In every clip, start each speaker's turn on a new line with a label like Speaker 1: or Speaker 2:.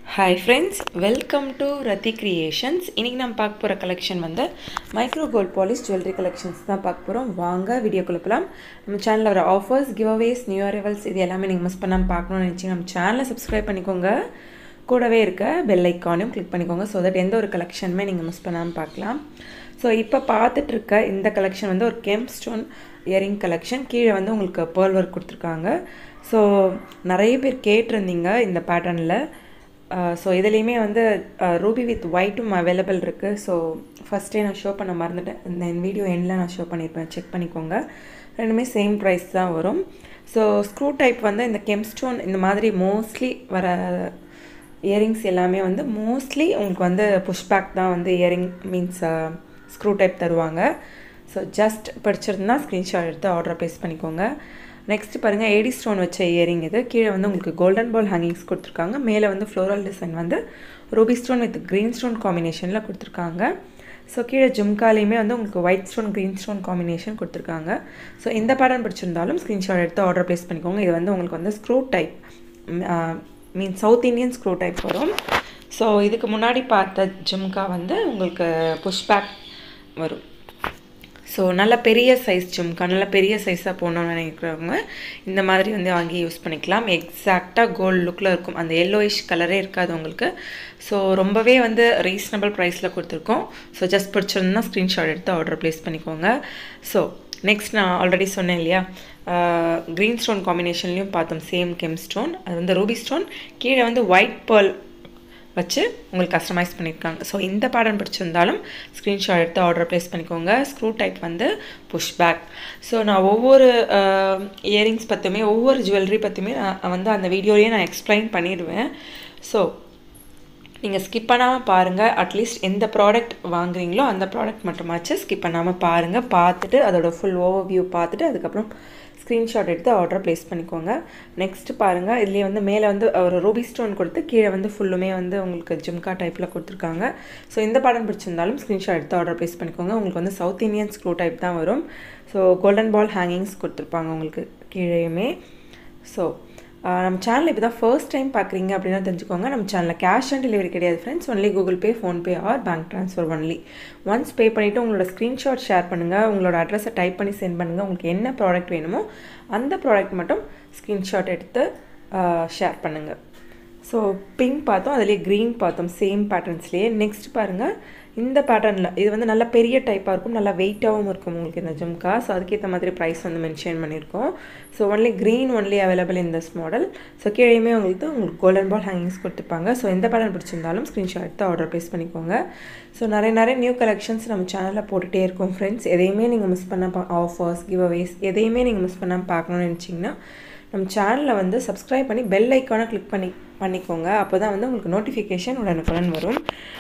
Speaker 1: hi friends welcome to Rathi creations இன்றைக்கி நம்ம பார்க்க போகிற கலெக்ஷன் வந்து micro gold polish jewellery collections தான் பார்க்க போகிறோம் வாங்க வீடியோ கொடுக்கலாம் நம்ம சேனலில் வர offers giveaways new arrivals இது எல்லாமே நீங்கள் மிஸ் பண்ணாமல் பார்க்கணும்னு நினச்சிங்க நம்ம சேனலை சப்ஸ்கிரைப் பண்ணிக்கோங்க கூடவே இருக்க பெல் ஐக்கானையும் கிளிக் பண்ணிக்கோங்க ஸோ தட் எந்த ஒரு கலெக்ஷனுமே நீங்கள் மிஸ் பண்ணாமல் பார்க்கலாம் ஸோ இப்போ பார்த்துட்டு இருக்க இந்த கலெக்ஷன் வந்து ஒரு கெம் ஸ்டோன் இயரிங் கலெக்ஷன் கீழே வந்து உங்களுக்கு பேர்ல் ஒர்க் கொடுத்துருக்காங்க ஸோ நிறைய பேர் கேட்டிருந்தீங்க இந்த பேட்டர்னில் ஸோ இதுலேயுமே வந்து ரூபி வித் ஒயிட்டும் அவைலபிள் இருக்குது ஸோ ஃபஸ்ட்டே நான் ஷோ பண்ண மறந்துட்டேன் இந்த வீடியோ எண்டில் நான் ஷோ பண்ணியிருப்பேன் செக் பண்ணிக்கோங்க ரெண்டுமே சேம் ப்ரைஸ் தான் வரும் ஸோ ஸ்க்ரூ டைப் வந்து இந்த கெம்ஸ்டோன் இந்த மாதிரி மோஸ்ட்லி வர இயரிங்ஸ் எல்லாமே வந்து மோஸ்ட்லி உங்களுக்கு வந்து புஷ்பேக் தான் வந்து இயரிங் மீன்ஸ் ஸ்க்ரூ டைப் தருவாங்க ஸோ ஜஸ்ட் பிடிச்சிருந்தா ஸ்க்ரீன்ஷாட் எடுத்து ஆர்டர் ப்ளேஸ் பண்ணிக்கோங்க நெக்ஸ்ட் பாருங்கள் ஏடி ஸ்டோன் வச்ச இயரிங் இது கீழே வந்து உங்களுக்கு கோல்டன் பால் ஹேங்கிங்ஸ் கொடுத்துருக்காங்க மேலே வந்து ஃப்ளோரல் டிசைன் வந்து ruby stone with green stone காம்பினேஷனில் கொடுத்துருக்காங்க ஸோ கீழே ஜும்காலையுமே வந்து உங்களுக்கு white stone green stone combination கொடுத்துருக்காங்க ஸோ எந்த பேட்டர்ன் பிடிச்சிருந்தாலும் ஸ்க்ரீன்ஷாட் எடுத்து ஆர்டர் ப்ளேஸ் பண்ணிக்கோங்க இது வந்து உங்களுக்கு வந்து screw type mean south Indian screw type வரும் ஸோ இதுக்கு முன்னாடி பார்த்த ஜும்கா வந்து உங்களுக்கு புஷ்பேக் வரும் ஸோ நல்ல பெரிய சைஸ் ஜும்கா நல்ல பெரிய சைஸாக போகணும்னு நினைக்கிறவங்க இந்த மாதிரி வந்து வாங்கி யூஸ் பண்ணிக்கலாம் எக்ஸாக்டாக கோல்டு லுக்கில் இருக்கும் அந்த எல்லோயிஷ் கலரே இருக்காது உங்களுக்கு ஸோ ரொம்பவே வந்து ரீசனபிள் ப்ரைஸில் கொடுத்துருக்கோம் ஸோ ஜஸ்ட் பிடிச்சிருந்தா ஸ்க்ரீன்ஷாட் எடுத்து ஆர்டர் ப்ளேஸ் பண்ணிக்கோங்க ஸோ நெக்ஸ்ட் நான் ஆல்ரெடி சொன்னேன் இல்லையா க்ரீன் ஸ்டோன் காம்பினேஷன்லேயும் பார்த்தோம் சேம் கெம் ஸ்டோன் அது வந்து ரூபி ஸ்டோன் கீழே வந்து ஒயிட் பேர்ல் வச்சு உங்களுக்கு கஸ்டமைஸ் பண்ணியிருக்காங்க ஸோ இந்த பேட்டர்ன் பிடிச்சிருந்தாலும் ஸ்க்ரீன்ஷாட் எடுத்து ஆர்டர் ப்ளேஸ் பண்ணிக்கோங்க ஸ்க்ரூ டைப் வந்து புஷ் பேக் ஸோ நான் ஒவ்வொரு இயரிங்ஸ் பற்றியுமே ஒவ்வொரு ஜுவல்லரி பற்றியுமே நான் வந்து அந்த வீடியோலேயே நான் எக்ஸ்பிளைன் பண்ணிடுவேன் ஸோ நீங்கள் ஸ்கிப் பண்ணாமல் பாருங்கள் அட்லீஸ்ட் எந்த ப்ராடக்ட் வாங்குறீங்களோ அந்த ப்ராடக்ட் மட்டுமாச்சு ஸ்கிப் பண்ணாமல் பாருங்கள் பார்த்துட்டு அதோட ஃபுல் ஓவர் வியூ பார்த்துட்டு அதுக்கப்புறம் ஸ்க்ரீன்ஷாட் எடுத்து ஆர்டர் ப்ளேஸ் பண்ணிக்கோங்க நெக்ஸ்ட் பாருங்கள் இதுலேயே வந்து மேலே வந்து ஒரு ரூபி ஸ்டோன் கொடுத்து கீழே வந்து ஃபுல்லுமே வந்து உங்களுக்கு ஜிம்கா டைப்பில் கொடுத்துருக்காங்க ஸோ இந்த படம் பிடிச்சிருந்தாலும் ஸ்க்ரீன்ஷாட் எடுத்து ஆர்டர் ப்ளேஸ் பண்ணிக்கோங்க உங்களுக்கு வந்து சவுத் இந்தியன் ஸ்க்ரூ டைப் தான் வரும் ஸோ கோல்டன் பால் ஹேங்கிங்ஸ் கொடுத்துருப்பாங்க உங்களுக்கு கீழேயுமே ஸோ நம்ம சேனல் இப்போ தான் ஃபர்ஸ்ட் டைம் பார்க்குறீங்க அப்படின்னா தெரிஞ்சுக்கோங்க நம்ம சேனலில் கேஷ் ஆன் டெலிவரி கிடையாது friends only Google Pay PhonePe or bank transfer only once pay பண்ணிவிட்டு உங்களோட ஸ்க்ரீன்ஷாட் ஷேர் பண்ணுங்கள் உங்களோட அட்ரஸை டைப் பண்ணி சென்ட் பண்ணுங்கள் உங்களுக்கு என்ன ப்ராடக்ட் வேணுமோ அந்த ப்ராடக்ட் மட்டும் ஸ்க்ரீன்ஷாட் எடுத்து ஷேர் பண்ணுங்கள் ஸோ பிங்க் பார்த்தோம் அதுலேயே க்ரீன் பார்த்தோம் சேம் பேட்டர்ன்ஸ்லேயே நெக்ஸ்ட் பாருங்கள் இந்த பேட்டர்னில் இது வந்து நல்ல பெரிய டைப்பாக இருக்கும் நல்லா வெயிட்டாகவும் இருக்கும் உங்களுக்கு இந்த ஜும்கா ஸோ அதுக்கேற்ற மாதிரி ப்ரைஸ் வந்து மென்ஷன் பண்ணியிருக்கோம் so only green only available in this model so கீழேயுமே உங்களுக்கு உங்களுக்கு கோல்டன் பால் ஹேங்கிங்ஸ் கொடுத்துருப்பாங்க ஸோ எந்த பேட்டர்ன் பிடிச்சிருந்தாலும் ஸ்க்ரீன்ஷாட் எடுத்து ஆர்டர் ப்ளேஸ் பண்ணிக்கோங்க ஸோ நிறைய நிறைய நியூ கலெக்ஷன்ஸ் நம்ம சேனலில் போட்டுகிட்டே இருக்கோம் ஃப்ரெண்ட்ஸ் எதையுமே நீங்கள் மிஸ் பண்ண ஆஃபர்ஸ் கிவ் அவேஸ் எதையுமே நீங்கள் மிஸ் பண்ணாமல் பார்க்கணும்னு நினச்சிங்கன்னா நம்ம சேனலில் வந்து சப்ஸ்கிரைப் பண்ணி பெல் ஐக்கானை கிளிக் பண்ணி பண்ணிக்கோங்க அப்போ தான் வந்து உங்களுக்கு நோட்டிஃபிகேஷன் உடனுக்குடன் வரும்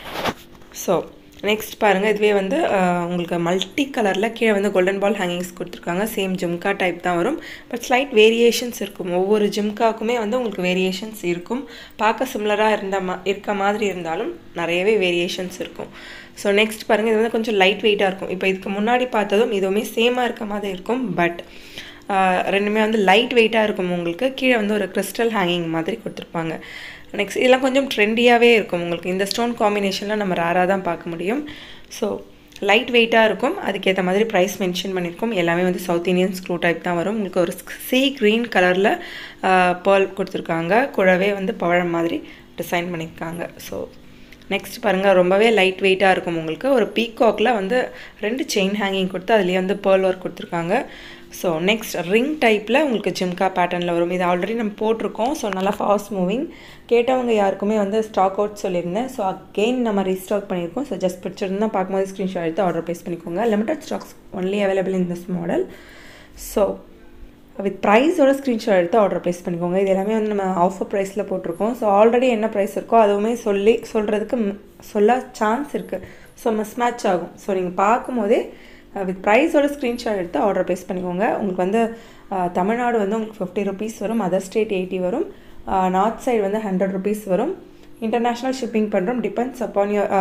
Speaker 1: ஸோ நெக்ஸ்ட் பாருங்கள் இதுவே வந்து உங்களுக்கு மல்டி கலரில் கீழே வந்து கோல்டன் பால் ஹேங்கிங்ஸ் கொடுத்துருக்காங்க சேம் ஜிம்கா டைப் தான் வரும் பட் ஸ்லைட் வேரியேஷன்ஸ் இருக்கும் ஒவ்வொரு ஜிம்காக்குமே வந்து உங்களுக்கு வேரியேஷன்ஸ் இருக்கும் பார்க்க சிம்லராக இருந்த மா இருக்க மாதிரி இருந்தாலும் நிறையவே வேரியேஷன்ஸ் இருக்கும் ஸோ நெக்ஸ்ட் பாருங்கள் இது வந்து கொஞ்சம் லைட் வெயிட்டாக இருக்கும் இப்போ இதுக்கு முன்னாடி பார்த்ததும் இதுவுமே சேமாக இருக்க மாதிரி இருக்கும் பட் ரெண்டுமே வந்து லைட் வெயிட்டாக இருக்கும் உங்களுக்கு கீழே வந்து ஒரு கிறிஸ்டல் ஹேங்கிங் மாதிரி கொடுத்துருப்பாங்க நெக்ஸ்ட் இதெல்லாம் கொஞ்சம் ட்ரெண்டியாகவே இருக்கும் உங்களுக்கு இந்த ஸ்டோன் காம்பினேஷனில் நம்ம ரேராக தான் பார்க்க முடியும் ஸோ லைட் வெயிட்டாக இருக்கும் அதுக்கேற்ற மாதிரி ப்ரைஸ் மென்ஷன் பண்ணியிருக்கோம் எல்லாமே வந்து சவுத் இந்தியன் ஸ்க்ரூ டைப் தான் வரும் உங்களுக்கு ஒரு சி க்ரீன் கலரில் பேர்ல் கொடுத்துருக்காங்க கூடவே வந்து பழம் மாதிரி டிசைன் பண்ணியிருக்காங்க ஸோ நெக்ஸ்ட் பாருங்கள் ரொம்பவே லைட் வெயிட்டாக இருக்கும் உங்களுக்கு ஒரு பீகாக்கில் வந்து ரெண்டு செயின் ஹேங்கிங் கொடுத்து அதுலேயே வந்து பேர்ல் ஒர்க் கொடுத்துருக்காங்க ஸோ நெக்ஸ்ட் ரிங் டைப்பில் உங்களுக்கு ஜிம்கா பேட்டர்னில் வரும் இது ஆல்ரெடி நம்ம போட்டிருக்கோம் ஸோ நல்லா ஃபாஸ்ட் மூவிங் கேட்டவங்க யாருக்குமே வந்து ஸ்டாக் அவுட் சொல்லியிருந்தேன் ஸோ அகெயின் நம்ம ரீஸ்டாக் பண்ணியிருக்கோம் ஸோ ஜஸ்ட் பிடிச்சிருந்தா பார்க்கும்போது ஸ்க்ரீன்ஷாட் எடுத்து ஆர்டர் ப்ளேஸ் பண்ணிக்கோங்க limited stocks only available in this model so with ப்ரைஸோட ஸ்க்ரீன்ஷாட் எடுத்து ஆர்டர் ப்ளேஸ் பண்ணிக்கோங்க இது எல்லாமே வந்து நம்ம ஆஃபர் ப்ரைஸில் போட்டிருக்கோம் ஸோ ஆல்ரெடி என்ன ப்ரைஸ் இருக்கோ அதுவுமே சொல்லி சொல்கிறதுக்கு சொல்ல சான்ஸ் இருக்குது ஸோ மிஸ் மேட்ச் ஆகும் ஸோ நீங்கள் பார்க்கும்போதே வித் ப்ரைஸோட ஸ்க்ரீன்ஷாட் எடுத்து ஆர்டர் ப்ளேஸ் பண்ணிக்கோங்க உங்களுக்கு வந்து தமிழ்நாடு வந்து உங்களுக்கு ஃபிஃப்டி ருபீஸ் வரும் அதர் ஸ்டேட் எயிட்டி வரும் நார்த் சைடு வந்து ஹண்ட்ரட் ருபீஸ் வரும் இன்டர்நேஷ்னல் ஷிப்பிங் பண்ணுறோம் depends upon your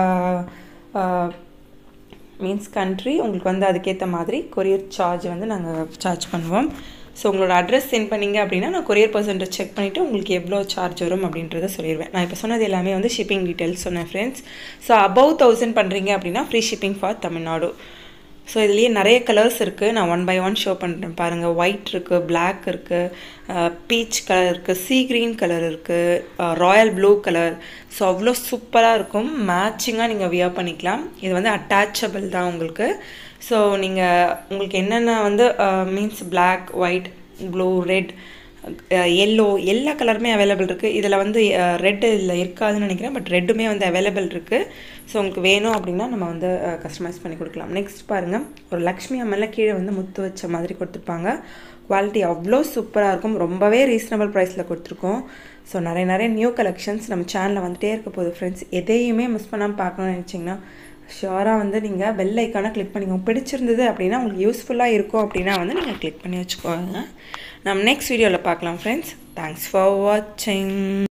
Speaker 1: means country உங்களுக்கு வந்து அதுக்கேற்ற மாதிரி கொரியர் சார்ஜ் வந்து நாங்கள் சார்ஜ் பண்ணுவோம் ஸோ உங்களோட அட்ரஸ் சென்ட் பண்ணீங்க அப்படின்னா நான் கொரியர் பர்சன்ட்டை செக் பண்ணிவிட்டு உங்களுக்கு எவ்வளோ சார்ஜ் வரும் அப்படின்றத சொல்லிடுவேன் நான் இப்போ சொன்னது எல்லாமே வந்து ஷிப்பிங் டீட்டெயில்ஸ் சொன்னேன் ஃப்ரெண்ட்ஸ் ஸோ அபவ் தௌசண்ட் பண்ணுறீங்க அப்படின்னா free shipping for Tamil Nadu so இதுலேயே நிறைய கலர்ஸ் இருக்குது நான் ஒன் பை ஒன் ஷோ பண்ணுறேன் பாருங்கள் ஒயிட் இருக்குது பிளாக் இருக்குது பீச் கலர் இருக்குது சீ க்ரீன் கலர் இருக்குது ராயல் ப்ளூ கலர் ஸோ அவ்வளோ சூப்பராக இருக்கும் மேட்சிங்காக நீங்கள் வியர் பண்ணிக்கலாம் இது வந்து அட்டாச்சபிள் தான் உங்களுக்கு ஸோ நீங்கள் உங்களுக்கு என்னென்ன வந்து means black white blue red yellow எல்லா கலருமே அவைலபிள் இருக்குது இதில் வந்து ரெட்டு இதில் இருக்காதுன்னு நினைக்கிறேன் பட் ரெட்டுமே வந்து அவைலபிள் இருக்குது ஸோ உங்களுக்கு வேணும் அப்படின்னா நம்ம வந்து கஸ்டமைஸ் பண்ணி கொடுக்கலாம் நெக்ஸ்ட் பாருங்கள் ஒரு லக்ஷ்மி அம்மனில் கீழே வந்து முத்து வச்ச மாதிரி கொடுத்துருப்பாங்க குவாலிட்டி அவ்வளோ சூப்பராக இருக்கும் ரொம்பவே ரீசனபிள் ப்ரைஸில் கொடுத்துருக்கோம் ஸோ நிறைய நிறைய நியூ கலெக்ஷன்ஸ் நம்ம சேனலில் வந்துகிட்டே இருக்க போகுது ஃப்ரெண்ட்ஸ் எதையுமே மிஸ் பண்ணாமல் பார்க்கணும்னு நினச்சிங்கன்னா ஷுவராக வந்து நீங்கள் பெல் ஐக்கானை கிளிக் பண்ணிக்கோங்க பிடிச்சிருந்தது அப்படின்னா உங்களுக்கு யூஸ்ஃபுல்லாக இருக்கும் அப்படின்னா வந்து நீங்கள் கிளிக் பண்ணி வச்சுக்கோங்க நம்ம நெக்ஸ்ட் வீடியோவில் பார்க்கலாம் ஃப்ரெண்ட்ஸ் தேங்க்ஸ் ஃபார் வாட்சிங்